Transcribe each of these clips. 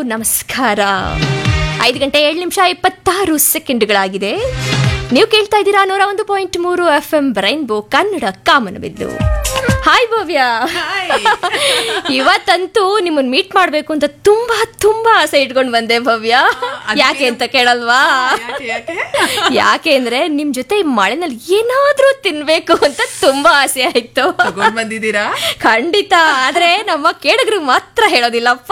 ನಮಸ್ಕಾರ ಐದು ಗಂಟೆ ಏಳು ನಿಮಿಷ ಇಪ್ಪತ್ತಾರು ಸೆಕೆಂಡ್ಗಳಾಗಿದೆ ನೀವು ಕೇಳ್ತಾ ಇದ್ದೀರಾ ನೂರ ಒಂದು ಪಾಯಿಂಟ್ ಮೂರು ಎಫ್ ಎಂ ರೈನ್ಬೋ ಕನ್ನಡ ಕಾಮನಬಿದ್ದು ಹಾಯ್ ಭವ್ಯ ಇವತ್ತಂತೂ ನಿಮ್ಮನ್ನ ಮೀಟ್ ಮಾಡ್ಬೇಕು ಅಂತ ತುಂಬಾ ತುಂಬಾ ಆಸೆ ಇಟ್ಕೊಂಡು ಬಂದೆ ಭವ್ಯ ಯಾಕೆ ಅಂತ ಕೇಳಲ್ವಾ ಯಾಕೆ ಯಾಕೆ ಯಾಕೆ ಅಂದ್ರೆ ನಿಮ್ ಜೊತೆ ಈ ಮಳೆನಲ್ಲಿ ಏನಾದ್ರೂ ತಿನ್ಬೇಕು ಅಂತ ತುಂಬಾ ಆಸೆ ಆಯ್ತು ತಗೊಂಡ್ ಬಂದಿದ್ದೀರಾ ಖಂಡಿತ ಆದ್ರೆ ನಮ್ಮ ಕೇಡಗರು ಮಾತ್ರ ಹೇಳೋದಿಲ್ಲಪ್ಪ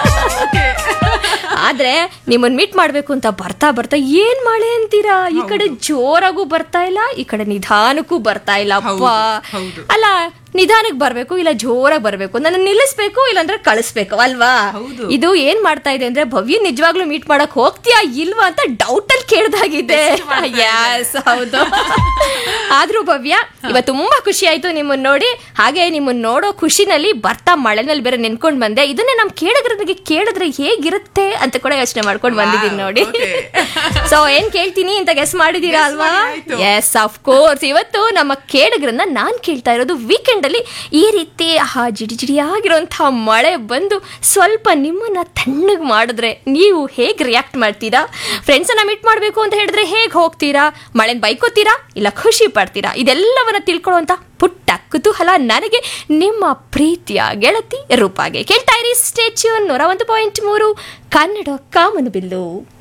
ಆದ್ರೆ ನಿಮ್ಮನ್ ಮೀಟ್ ಮಾಡ್ಬೇಕು ಅಂತ ಬರ್ತಾ ಬರ್ತಾ ಏನ್ ಮಳೆ ಅಂತೀರಾ ಈ ಕಡೆ ಜೋರಾಗೂ ಬರ್ತಾ ಇಲ್ಲ ಈ ಕಡೆ ನಿಧಾನಕ್ಕೂ ಬರ್ತಾ ಇಲ್ಲ ಅಪ್ಪ ಹೌದು, ಹೌದು. ಅಲ್ಲ ನಿಧಾನಕ್ಕೆ ಬರ್ಬೇಕು ಇಲ್ಲ ಜೋರಾಗಿ ಬರ್ಬೇಕು ನನ್ನ ನಿಲ್ಲಿಸ್ಬೇಕು ಇಲ್ಲಾಂದ್ರೆ ಕಳಿಸ್ಬೇಕು ಅಲ್ವಾ ಹೌದು. ಇದು ಏನ್ ಮಾಡ್ತಾ ಇದೆ ಅಂದ್ರೆ ಭವ್ಯ ನಿಜವಾಗ್ಲೂ ಮೀಟ್ ಮಾಡಕ್ ಹೋಗ್ತೀಯಾ ಇಲ್ವಾ ಅಂತ ಡೌಟ್ ಅಲ್ಲಿ ಕೇಳ್ದಾಗಿದೆ ಯಸ್ ಹೌದು ಆದ್ರೂ ಭವ್ಯ ಇವತ್ತು ತುಂಬಾ ಖುಷಿ ಆಯ್ತು ನಿಮ್ಮನ್ನ ನೋಡಿ ಹಾಗೆ ನಿಮ್ಮನ್ನ ನೋಡೋ ಖುಷಿನಲ್ಲಿ ಬರ್ತಾ ಮಳೆನಲ್ಲಿ ಬೇರೆ ನೆನ್ಕೊಂಡ್ ಬಂದೆ ಇದನ್ನೇ ನಮ್ ಕೇಳಗ್ರಿಗೆ ಕೇಳಿದ್ರೆ ಹೇಗಿರುತ್ತೆ ಅಂತ ಕೂಡ ಯೋಚನೆ ಮಾಡ್ಕೊಂಡು ಬಂದಿದ್ದೀನಿ ನೋಡಿ okay. ಸೊ ಏನ್ ಕೇಳ್ತೀನಿ ಅಂತ ಗೆಸ್ ಮಾಡಿದೀರಾ Guess ಅಲ್ವಾ ಮಾಡಿ ಆಯ್ತು. ಎಸ್ ಆಫ್ ಕೋರ್ಸ್ ಇವತ್ತು ನಮ್ಮ ಕೇಡಗ್ರನ್ನ ನಾನ್ ಕೇಳ್ತಾ ಇರೋದು ವೀಕೆಂಡ್ ಅಲ್ಲಿ ಈ ರೀತಿ ಆ ಜಿಡಿ ಜಿಡಿಯಾಗಿರುವಂತಹ ಮಳೆ ಬಂದು ಸ್ವಲ್ಪ ನಿಮ್ಮನ್ನ ತಣ್ಣಗ್ ಮಾಡಿದ್ರೆ ನೀವು ಹೇಗ್ ರಿಯಾಕ್ಟ್ ಮಾಡ್ತೀರಾ ಫ್ರೆಂಡ್ಸ್ ಅನ್ನ ಮೀಟ್ ಮಾಡ್ಬೇಕು ಅಂತ ಹೇಳಿದ್ರೆ ಹೇಗ್ ಹೋಗ್ತೀರಾ ಮಳೆನ್ ಬೈಕೋತೀರಾ ಇಲ್ಲ ಖುಷಿ ಪಡ್ತೀರಾ ಇದೆಲ್ಲವನ್ನ ತಿಳ್ಕೊಳ್ಳುವಂತ ಪುಟ್ಟ ಕುತೂಹಲ ನನಗೆ ನಿಮ್ಮ ಪ್ರೀತಿಯ ಗೆಳತಿ ರೂಪಾಗೆ ಕೇಳ್ತಾ ಇರಿ ಸ್ಟೇಚ್ಯೂನ್ ನೂರ ಒಂದು ಪಾಯಿಂಟ್ ಮೂರು ಕನ್ನಡ ಕಾಮನು ಬಿಲ್ಲು